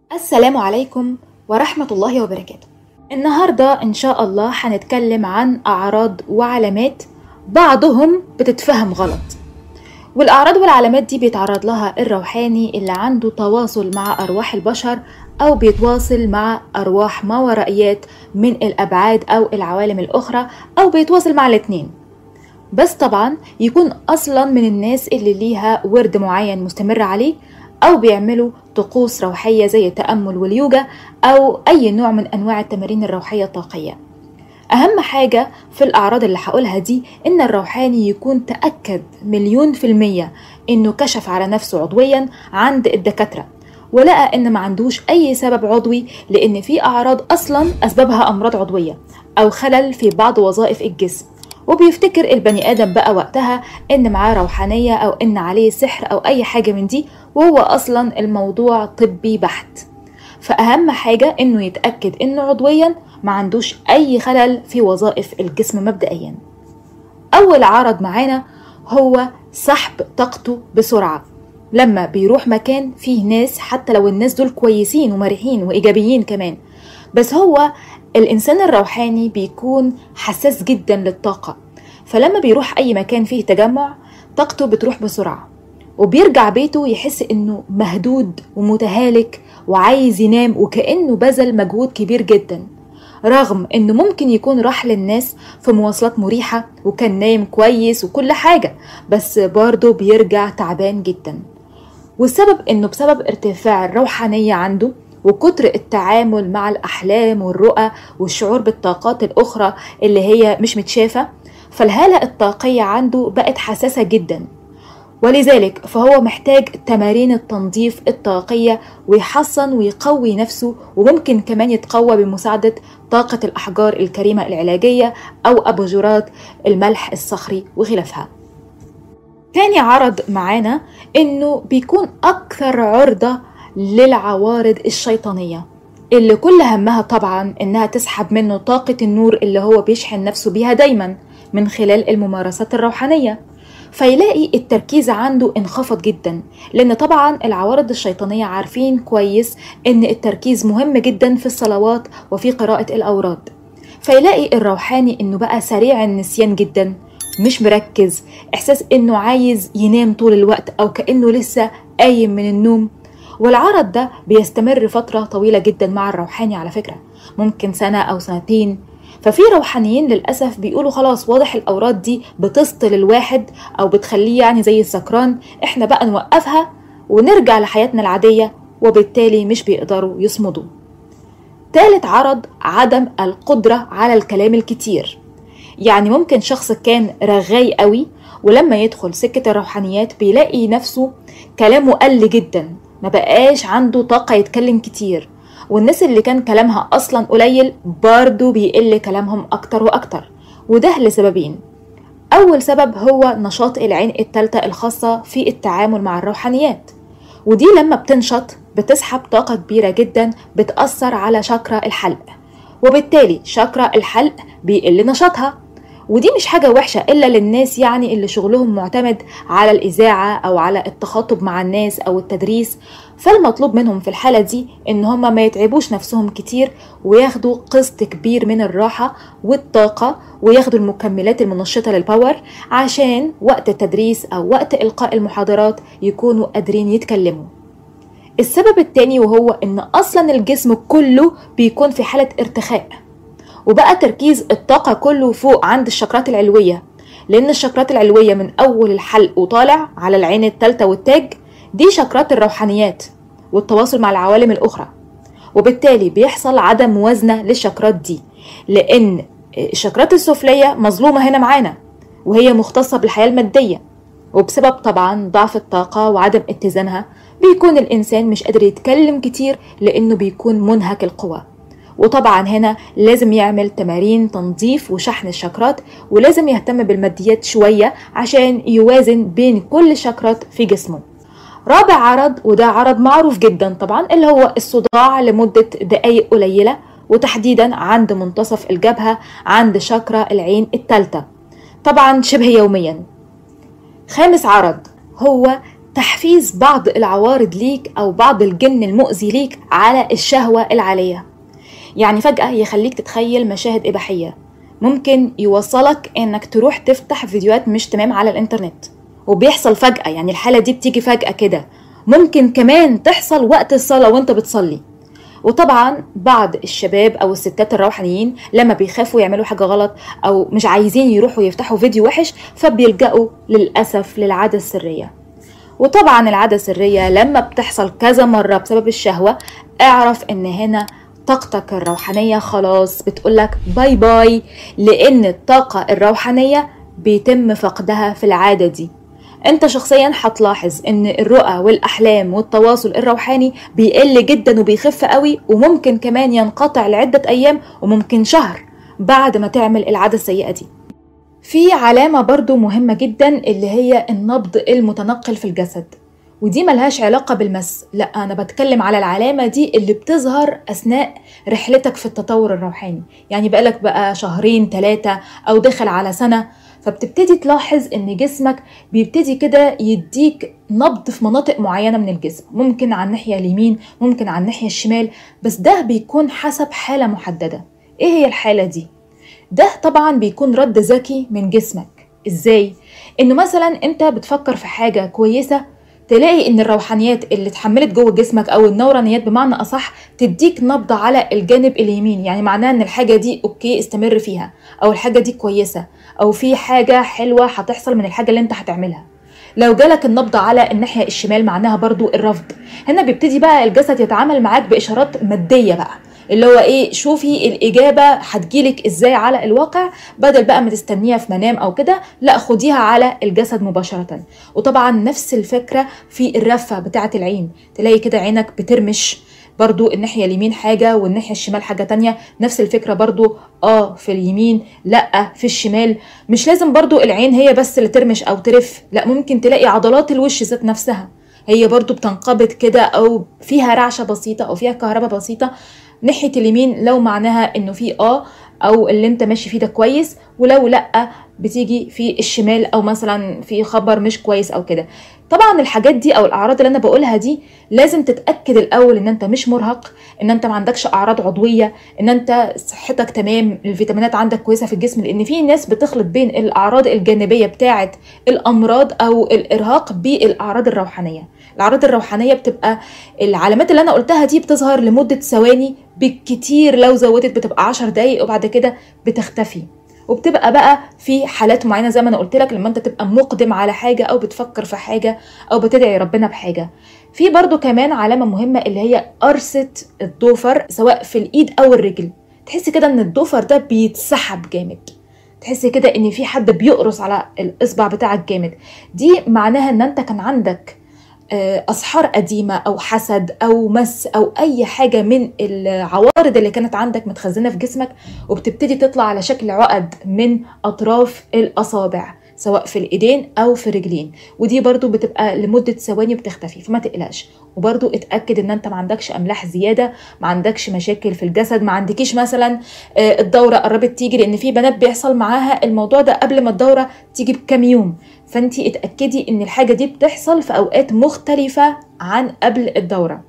السلام عليكم ورحمة الله وبركاته النهاردة إن شاء الله هنتكلم عن أعراض وعلامات بعضهم بتتفهم غلط والأعراض والعلامات دي بيتعرض لها الروحاني اللي عنده تواصل مع أرواح البشر أو بيتواصل مع أرواح ما ورائيات من الأبعاد أو العوالم الأخرى أو بيتواصل مع الاتنين بس طبعا يكون أصلا من الناس اللي ليها ورد معين مستمر عليه أو بيعملوا طقوس روحية زي التأمل واليوجا أو أي نوع من أنواع التمارين الروحية الطاقية أهم حاجة في الأعراض اللي هقولها دي إن الروحاني يكون تأكد مليون في المية إنه كشف على نفسه عضويا عند الدكاترة ولقى إن ما عندوش أي سبب عضوي لأن في أعراض أصلا أسبابها أمراض عضوية أو خلل في بعض وظائف الجسم وبيفتكر البني آدم بقى وقتها إن معاه روحانية أو إن عليه سحر أو أي حاجة من دي وهو أصلا الموضوع طبي بحت فأهم حاجة إنه يتأكد إنه عضويا ما عندوش أي خلل في وظائف الجسم مبدئيا أول عرض معانا هو سحب طاقته بسرعة لما بيروح مكان فيه ناس حتى لو الناس دول كويسين ومرحين وإيجابيين كمان بس هو الإنسان الروحاني بيكون حساس جدا للطاقة فلما بيروح أي مكان فيه تجمع طاقته بتروح بسرعة وبيرجع بيته يحس إنه مهدود ومتهالك وعايز ينام وكأنه بذل مجهود كبير جدا رغم إنه ممكن يكون راح للناس في مواصلات مريحة وكان نايم كويس وكل حاجة بس برضه بيرجع تعبان جدا والسبب إنه بسبب ارتفاع الروحانية عنده وكتر التعامل مع الأحلام والرؤى والشعور بالطاقات الأخرى اللي هي مش متشافة فالهالة الطاقية عنده بقت حساسة جدا ولذلك فهو محتاج تمارين التنظيف الطاقية ويحصن ويقوي نفسه وممكن كمان يتقوى بمساعدة طاقة الأحجار الكريمة العلاجية أو أباجورات الملح الصخري وخلافها تاني عرض معانا إنه بيكون أكثر عرضة للعوارض الشيطانية اللي كل همها طبعا إنها تسحب منه طاقة النور اللي هو بيشحن نفسه بيها دايما من خلال الممارسات الروحانية فيلاقي التركيز عنده انخفض جدا لان طبعا العوارض الشيطانيه عارفين كويس ان التركيز مهم جدا في الصلوات وفي قراءه الاوراد فيلاقي الروحاني انه بقى سريع النسيان جدا مش مركز احساس انه عايز ينام طول الوقت او كانه لسه قايم من النوم والعرض ده بيستمر فترة طويلة جدا مع الروحاني على فكرة ممكن سنة أو سنتين ففي روحانيين للأسف بيقولوا خلاص واضح الأوراد دي بتسطل الواحد أو بتخليه يعني زي السكران إحنا بقى نوقفها ونرجع لحياتنا العادية وبالتالي مش بيقدروا يصمدوا تالت عرض عدم القدرة على الكلام الكتير يعني ممكن شخص كان رغاي قوي ولما يدخل سكة الروحانيات بيلاقي نفسه كلامه قل جدا ما بقاش عنده طاقة يتكلم كتير والناس اللي كان كلامها أصلا قليل برضه بيقل كلامهم أكتر وأكتر وده لسببين أول سبب هو نشاط العين التالتة الخاصة في التعامل مع الروحانيات ودي لما بتنشط بتسحب طاقة كبيرة جدا بتأثر على شاكرا الحلق وبالتالي شاكرا الحلق بيقل نشاطها ودي مش حاجة وحشة إلا للناس يعني اللي شغلهم معتمد على الإذاعة أو على التخاطب مع الناس أو التدريس فالمطلوب منهم في الحالة دي إن هما ما يتعبوش نفسهم كتير وياخدوا قسط كبير من الراحة والطاقة وياخدوا المكملات المنشطة للباور عشان وقت التدريس أو وقت إلقاء المحاضرات يكونوا قادرين يتكلموا السبب التاني وهو إن أصلا الجسم كله بيكون في حالة ارتخاء وبقى تركيز الطاقة كله فوق عند الشكرات العلوية لأن الشكرات العلوية من أول الحلق وطالع على العين التالتة والتاج دي شكرات الروحانيات والتواصل مع العوالم الأخرى وبالتالي بيحصل عدم موازنة للشكرات دي لأن الشكرات السفلية مظلومة هنا معانا وهي مختصة بالحياة المادية وبسبب طبعا ضعف الطاقة وعدم اتزانها بيكون الإنسان مش قادر يتكلم كتير لأنه بيكون منهك القوى وطبعا هنا لازم يعمل تمارين تنظيف وشحن الشكرات ولازم يهتم بالماديات شوية عشان يوازن بين كل الشكرات في جسمه رابع عرض وده عرض معروف جدا طبعا اللي هو الصداع لمدة دقايق قليلة وتحديدا عند منتصف الجبهة عند شاكرا العين التالتة طبعا شبه يوميا خامس عرض هو تحفيز بعض العوارض ليك او بعض الجن المؤذي ليك على الشهوه العاليه يعني فجاه يخليك تتخيل مشاهد اباحيه ممكن يوصلك انك تروح تفتح فيديوهات مش تمام على الانترنت وبيحصل فجاه يعني الحاله دي بتيجي فجاه كده ممكن كمان تحصل وقت الصلاه وانت بتصلي وطبعا بعض الشباب او الستات الروحانيين لما بيخافوا يعملوا حاجه غلط او مش عايزين يروحوا يفتحوا فيديو وحش فبيلجأوا للاسف للعاده السريه وطبعا العاده السريه لما بتحصل كذا مره بسبب الشهوه اعرف ان هنا طاقتك الروحانيه خلاص بتقولك باي باي لان الطاقه الروحانيه بيتم فقدها في العاده دي انت شخصيا هتلاحظ ان الرؤى والاحلام والتواصل الروحاني بيقل جدا وبيخف قوي وممكن كمان ينقطع لعده ايام وممكن شهر بعد ما تعمل العاده السيئه دي في علامة برضو مهمة جدا اللي هي النبض المتنقل في الجسد ودي ملهاش علاقة بالمس لا أنا بتكلم على العلامة دي اللي بتظهر أثناء رحلتك في التطور الروحاني يعني بقالك بقى شهرين ثلاثة أو دخل على سنة فبتبتدي تلاحظ ان جسمك بيبتدي كده يديك نبض في مناطق معينه من الجسم ممكن على الناحيه اليمين ممكن على الناحيه الشمال بس ده بيكون حسب حاله محدده ايه هي الحاله دي ده طبعا بيكون رد ذكي من جسمك ازاي انه مثلا انت بتفكر في حاجه كويسه تلاقي ان الروحانيات اللي اتحملت جوه جسمك او النورانيات بمعنى اصح تديك نبضه على الجانب اليمين يعني معناها ان الحاجه دي اوكي استمر فيها او الحاجه دي كويسه او في حاجه حلوه هتحصل من الحاجه اللي انت هتعملها لو جالك النبض على الناحيه الشمال معناها برضو الرفض هنا بيبتدي بقى الجسد يتعامل معاك باشارات ماديه بقى اللي هو ايه شوفي الاجابه هتجيلك ازاي على الواقع بدل بقى ما تستنيها في منام او كده لا خديها على الجسد مباشره وطبعا نفس الفكره في الرفه بتاعه العين تلاقي كده عينك بترمش برضو الناحيه اليمين حاجه والناحيه الشمال حاجه تانية نفس الفكره برضو اه في اليمين لا في الشمال مش لازم برضو العين هي بس اللي ترمش او ترف لا ممكن تلاقي عضلات الوش ذات نفسها هي برضو بتنقبض كده او فيها رعشه بسيطه او فيها كهرباء بسيطه ناحيه اليمين لو معناها انه في اه او اللي انت ماشي فيه ده كويس ولو لا بتيجي في الشمال او مثلا في خبر مش كويس او كده طبعا الحاجات دي او الاعراض اللي انا بقولها دي لازم تتاكد الاول ان انت مش مرهق ان انت ما عندكش اعراض عضويه ان انت صحتك تمام الفيتامينات عندك كويسه في الجسم لان في ناس بتخلط بين الاعراض الجانبيه بتاعه الامراض او الارهاق بالاعراض الروحانيه الاعراض الروحانيه بتبقى العلامات اللي انا قلتها دي بتظهر لمده ثواني بالكتير لو زودت بتبقى 10 دقايق وبعد كده بتختفي وبتبقى بقى في حالات معينه زي ما انا قلت لك لما انت تبقى مقدم على حاجه او بتفكر في حاجه او بتدعي ربنا بحاجه في برضو كمان علامه مهمه اللي هي قرصه الضوفر سواء في الايد او الرجل تحس كده ان الضوفر ده بيتسحب جامد تحس كده ان في حد بيقرص على الاصبع بتاعك جامد دي معناها ان انت كان عندك اسحار قديمه او حسد او مس او اي حاجه من العوارض اللي كانت عندك متخزنه في جسمك وبتبتدي تطلع على شكل عقد من اطراف الاصابع سواء في الايدين او في الرجلين ودي برضو بتبقى لمده ثواني بتختفي فما تقلقش وبرضو اتاكد ان انت ما عندكش املاح زياده ما عندكش مشاكل في الجسد ما عندكيش مثلا الدوره قربت تيجي لان في بنات بيحصل معاها الموضوع ده قبل ما الدوره تيجي بكام يوم فانت اتاكدي ان الحاجه دي بتحصل في اوقات مختلفه عن قبل الدوره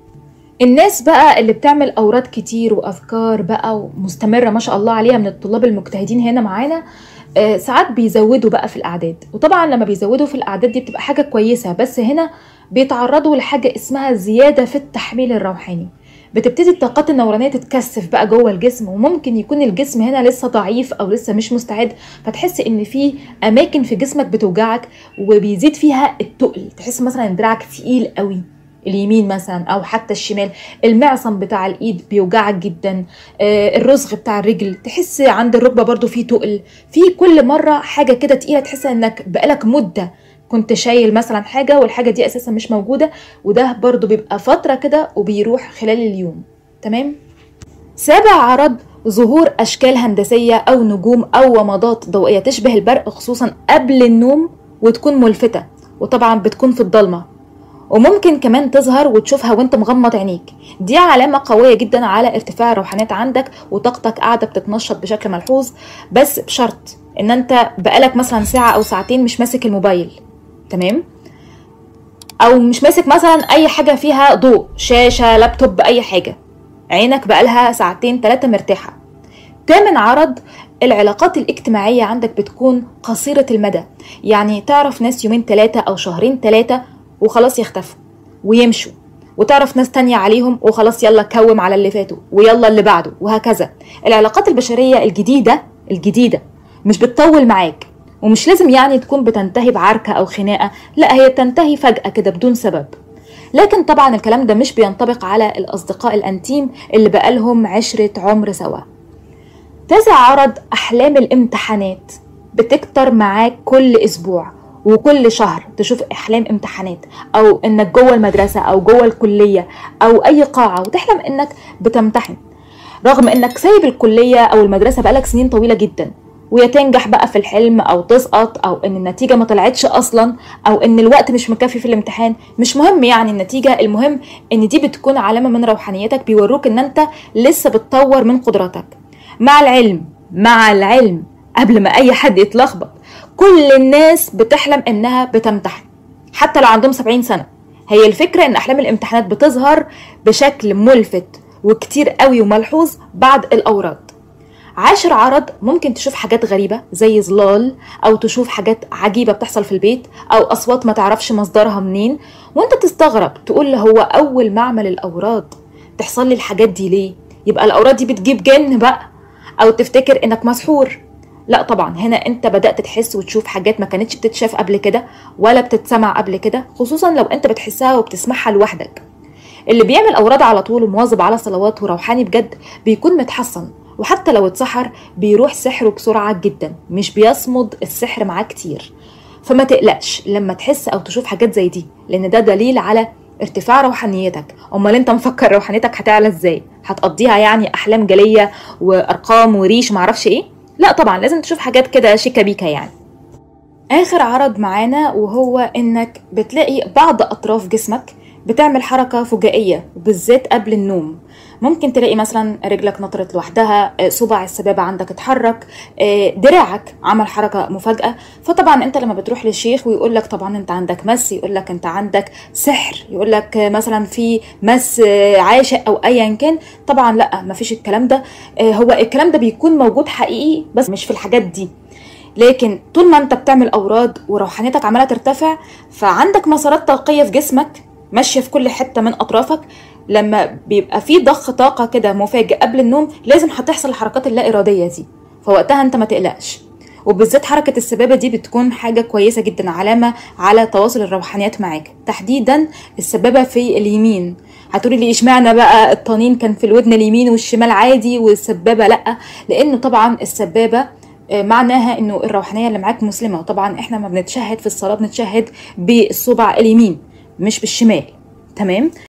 الناس بقى اللي بتعمل اوراد كتير واذكار بقى ومستمره ما شاء الله عليها من الطلاب المجتهدين هنا معانا آه ساعات بيزودوا بقى في الاعداد وطبعا لما بيزودوا في الاعداد دي بتبقى حاجه كويسه بس هنا بيتعرضوا لحاجه اسمها زياده في التحميل الروحاني بتبتدي الطاقات النورانيه تتكثف بقى جوه الجسم وممكن يكون الجسم هنا لسه ضعيف او لسه مش مستعد فتحس ان في اماكن في جسمك بتوجعك وبيزيد فيها التقل تحس مثلا ان دراعك تقيل قوي اليمين مثلا او حتى الشمال المعصم بتاع الايد بيوجعك جدا آه الرزغ بتاع الرجل تحس عند الركبه برضو في تقل في كل مره حاجه كده تقيله تحس انك بقالك مده كنت شايل مثلا حاجه والحاجه دي اساسا مش موجوده وده برضو بيبقى فتره كده وبيروح خلال اليوم تمام سابع عرض ظهور اشكال هندسيه او نجوم او ومضات ضوئيه تشبه البرق خصوصا قبل النوم وتكون ملفته وطبعا بتكون في الضلمه وممكن كمان تظهر وتشوفها وانت مغمض عينيك دي علامة قوية جدا على ارتفاع الروحانيات عندك وطاقتك قاعدة بتتنشط بشكل ملحوظ بس بشرط ان انت بقالك مثلا ساعة او ساعتين مش ماسك الموبايل تمام او مش ماسك مثلا اي حاجه فيها ضوء شاشه لابتوب اي حاجه عينك بقالها ساعتين ثلاثه مرتاحه تامن عرض العلاقات الاجتماعية عندك بتكون قصيرة المدى يعني تعرف ناس يومين ثلاثة أو شهرين ثلاثة وخلاص يختفوا ويمشوا وتعرف ناس تانية عليهم وخلاص يلا كوم على اللي فاتوا ويلا اللي بعده وهكذا العلاقات البشرية الجديدة الجديدة مش بتطول معاك ومش لازم يعني تكون بتنتهي بعركة أو خناقة لا هي بتنتهي فجأة كده بدون سبب لكن طبعا الكلام ده مش بينطبق على الأصدقاء الأنتيم اللي بقالهم عشرة عمر سوا تاسع عرض أحلام الامتحانات بتكتر معاك كل أسبوع وكل شهر تشوف أحلام امتحانات أو إنك جوه المدرسة أو جوه الكلية أو أي قاعة وتحلم إنك بتمتحن رغم إنك سايب الكلية أو المدرسة بقالك سنين طويلة جدا ويا تنجح بقى في الحلم او تسقط او ان النتيجه ما طلعتش اصلا او ان الوقت مش مكفي في الامتحان مش مهم يعني النتيجه المهم ان دي بتكون علامه من روحانيتك بيوروك ان انت لسه بتطور من قدراتك مع العلم مع العلم قبل ما اي حد يتلخبط كل الناس بتحلم انها بتمتحن حتى لو عندهم 70 سنه هي الفكره ان احلام الامتحانات بتظهر بشكل ملفت وكتير قوي وملحوظ بعد الاوراد عاشر عرض ممكن تشوف حاجات غريبة زي ظلال أو تشوف حاجات عجيبة بتحصل في البيت أو أصوات ما تعرفش مصدرها منين وانت تستغرب تقول هو أول ما أعمل الأوراد تحصل لي الحاجات دي ليه يبقى الأوراد دي بتجيب جن بقى أو تفتكر إنك مسحور لا طبعا هنا انت بدأت تحس وتشوف حاجات ما كانتش بتتشاف قبل كده ولا بتتسمع قبل كده خصوصا لو انت بتحسها وبتسمعها لوحدك اللي بيعمل أوراد على طول ومواظب على صلوات وروحاني بجد بيكون متحصن وحتى لو اتسحر بيروح سحره بسرعة جدا مش بيصمد السحر معاه كتير فما تقلقش لما تحس أو تشوف حاجات زي دي لأن ده دليل على ارتفاع روحانيتك امال انت مفكر روحانيتك هتعلى ازاي هتقضيها يعني احلام جليه وارقام وريش معرفش ايه لا طبعا لازم تشوف حاجات كده شيكا بيكا يعني اخر عرض معانا وهو انك بتلاقي بعض اطراف جسمك بتعمل حركة فجائية بالذات قبل النوم ممكن تلاقي مثلا رجلك نطرت لوحدها صبع السبابة عندك اتحرك دراعك عمل حركة مفاجأة فطبعا انت لما بتروح للشيخ ويقول لك طبعا انت عندك مس يقول لك انت عندك سحر يقول لك مثلا في مس عاشق او ايا كان طبعا لا مفيش الكلام ده هو الكلام ده بيكون موجود حقيقي بس مش في الحاجات دي لكن طول ما انت بتعمل اوراد وروحانيتك عماله ترتفع فعندك مسارات طاقيه في جسمك ماشيه في كل حته من اطرافك لما بيبقى في ضخ طاقه كده مفاجئ قبل النوم لازم هتحصل الحركات اللا اراديه دي فوقتها انت ما تقلقش وبالذات حركة السبابة دي بتكون حاجة كويسة جدا علامة على تواصل الروحانيات معاك تحديدا السبابة في اليمين هتقولي لي اشمعنى بقى الطنين كان في الودن اليمين والشمال عادي والسبابة لأ لأنه طبعا السبابة معناها انه الروحانيه اللي معاك مسلمه وطبعا احنا ما بنتشهد في الصلاه بنتشهد بالصبع اليمين مش بالشمال تمام